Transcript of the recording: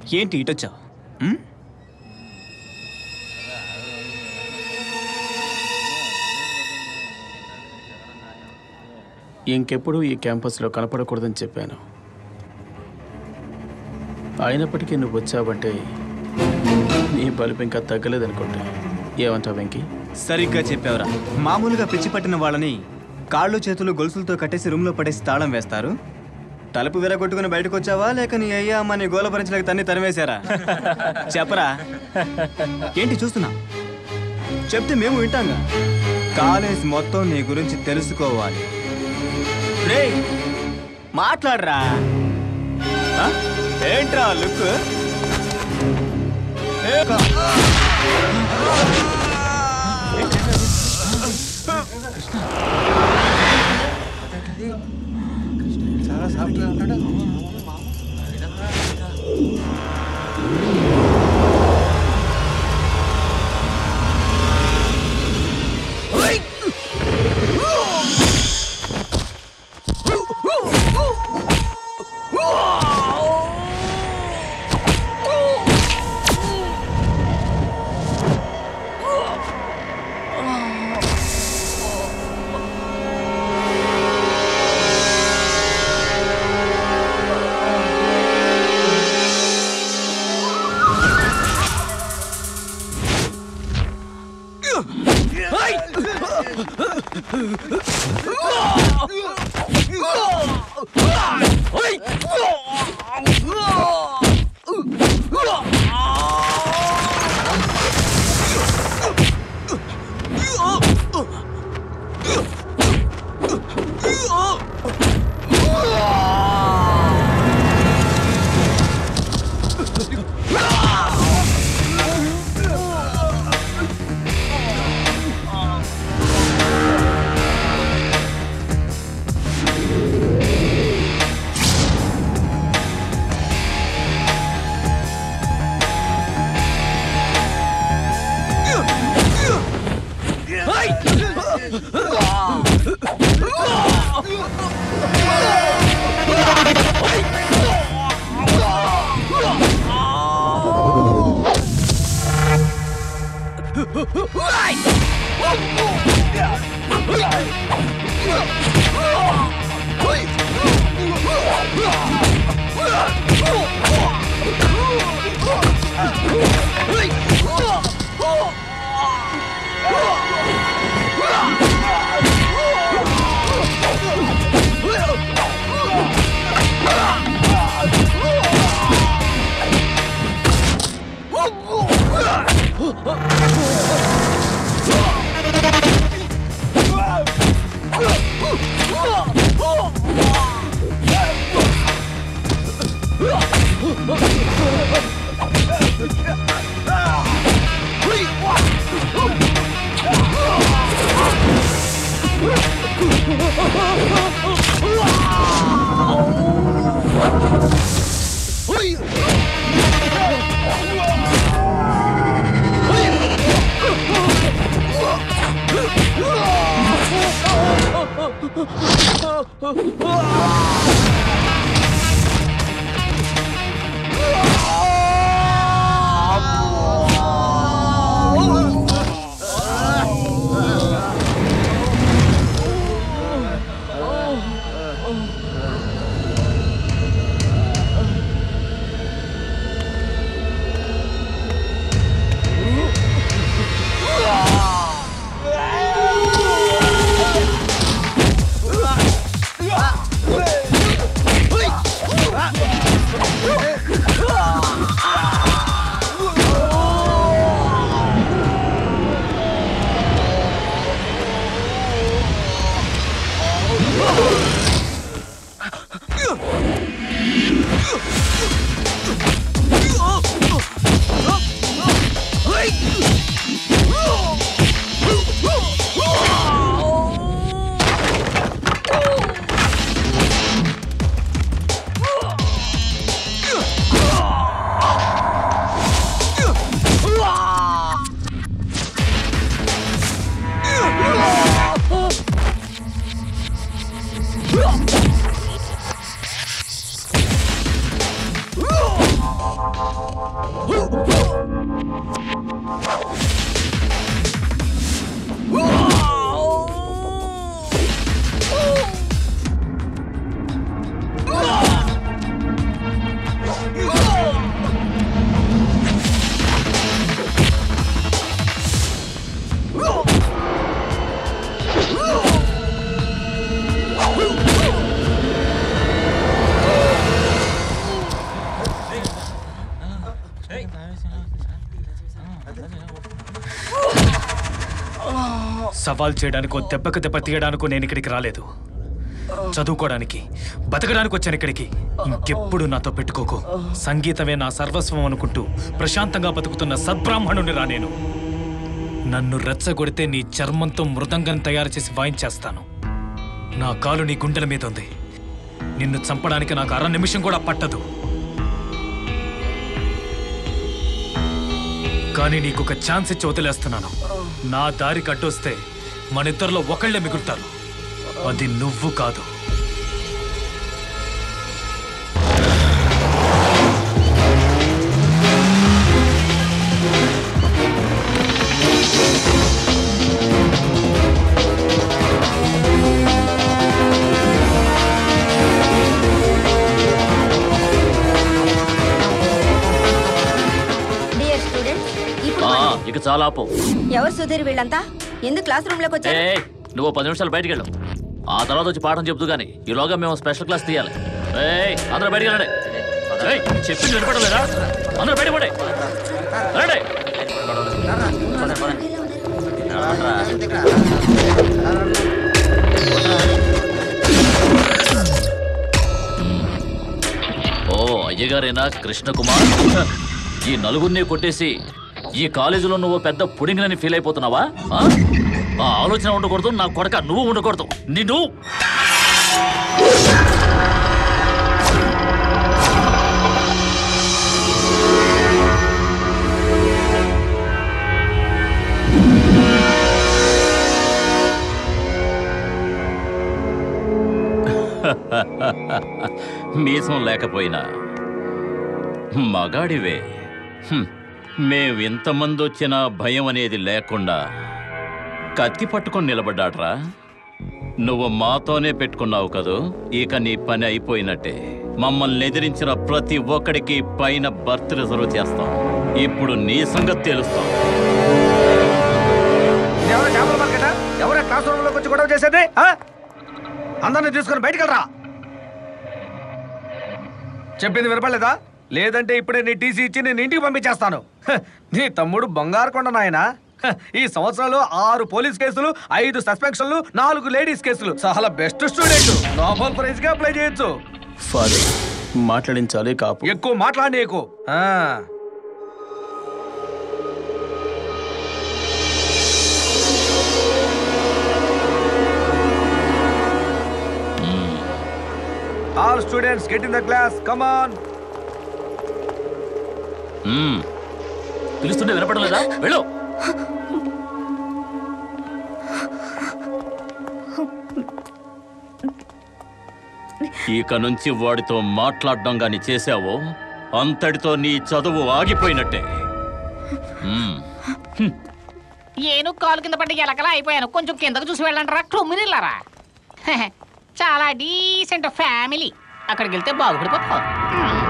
ఏంటి ఇటొచ్చావు ఇంకెప్పుడు ఈ క్యాంపస్లో కనపడకూడదని చెప్పాను అయినప్పటికీ నువ్వు వచ్చావంటే నీ బలుపు ఇంకా తగ్గలేదనుకుంటా ఏమంటావు వెంకీ సరిగ్గా చెప్పావురా మామూలుగా పిచ్చి పట్టిన వాళ్ళని కాళ్ళు చేతులు గొలుసులతో కట్టేసి రూమ్లో పడేసి తాళం వేస్తారు తలుపు విరగొట్టుకుని బయటకు వచ్చావా లేక నీ అయ్యా అమ్మ నీ గోల పరించలేక తన్ని తరివేశారా చెప్పరా ఏంటి చూస్తున్నా చెప్తే మేము వింటాంగా కాలేజ్ మొత్తం నీ గురించి తెలుసుకోవాలి రే మాట్లాడరా ఆ? ఏంట్రా లుక్ ఏ కా- Ah! సవాల్ చేయడానికో దెబ్బకు దెబ్బ తీయడానికో నేను ఇక్కడికి రాలేదు చదువుకోవడానికి బతకడానికి వచ్చాను ఇక్కడికి ఇంకెప్పుడు నాతో పెట్టుకోకు సంగీతమే నా సర్వస్వం అనుకుంటూ ప్రశాంతంగా బతుకుతున్న సద్బ్రాహ్మణుని రా నేను నన్ను రెచ్చగొడితే నీ చర్మంతో మృదంగం తయారు చేసి వాయించేస్తాను నా కాలు నీ గుండెల మీద ఉంది నిన్ను చంపడానికి నాకు అర నిమిషం కూడా పట్టదు కానీ నీకు ఒక ఛాన్స్ ఇచ్చి వదిలేస్తున్నాను నా దారి కట్టొస్తే మన ఇద్దరిలో ఒకళ్ళే మిగులుతారు అది నువ్వు కాదు డియర్ స్టూడెంట్స్ ఇప్పుడు ఆ, మనం- ఇక చాలా ఆపు ఎవరు సుధీర్ వీళ్ళంతా ఎందుకు క్లాస్ రూమ్ లోకి ఏ వచ్చారు నువ్వు పది నిమిషాలు బయటికి వెళ్ళు ఆ తర్వాత వచ్చి పాఠం చెప్తూ గానీ ఈలోగా మేము స్పెషల్ క్లాస్ తీయాలి ఏయ్ అందరూ బయటికి వెళ్ళండి ఏయ్, చెప్పింది వినపడం లేదా అందరూ బయట పడే రండి ఓ అయ్యగారేనా కృష్ణకుమార్ ఈ నలుగురిని కొట్టేసి ఈ కాలేజీలో నువ్వు పెద్ద పుడింగినని ఫీల్ అయిపోతున్నావా ఆ? ఆ ఆలోచన ఉండకూడదు నా కొడక నువ్వు ఉండకూడదు నిన్ను మీసం లేకపోయినా మగాడివే హ్మ్. మేం ఇంతమంది వచ్చినా భయం అనేది లేకుండా కత్తి పట్టుకొని నిలబడ్డాడ్రా నువ్వు మాతోనే పెట్టుకున్నావు కదూ ఇక నీ పని అయిపోయినట్టే మమ్మల్ని ఎదిరించిన ప్రతి ఒక్కడికి పైన బర్త్ రిజర్వ్ చేస్తాం ఇప్పుడు నీ సంగతి తెలుస్తాం ఎవరో చేపల మార్కెటా ఎవరో క్లాస్ రూమ్ లోకి వచ్చి గొడవ చేసేది ఆ? అందరిని తీసుకొని బయటికి వెళ్ళరా చెప్పింది వినపడలేదా లేదంటే ఇప్పుడే నీ టీసీ ఇచ్చి నేను ఇంటికి పంపించేస్తాను హ, నీ తమ్ముడు బంగారు కొండ నాయన హ, ఈ సంవత్సరంలో ఆరు పోలీస్ కేసులు ఐదు సస్పెన్షన్లు నాలుగు లేడీస్ కేసులు చాలా బెస్ట్ స్టూడెంట్ నోబెల్ ప్రైజ్ గా అప్లై చేయొచ్చు ఫాదర్ మాట్లాడించాలి కాపు ఎక్కువ మాట్లాడి ఎక్కువ all students get in the class come on hmm. పిలుస్తుంటే వినపడం లేదా వెళ్ళు ఇక నుంచి వాడితో మాట్లాడడం గాని చేశావో అంతటితో నీ చదువు ఆగిపోయినట్టే మ్మ్. ఏను కాలు కింద పడి ఎలకలా అయిపోయాను కొంచెం కిందకు చూసి వెళ్ళండి రా క్రొమ్మినిల్లారా చాలా డీసెంట్ ఫ్యామిలీ అక్కడికి వెళ్తే బాగుపడిపోతావు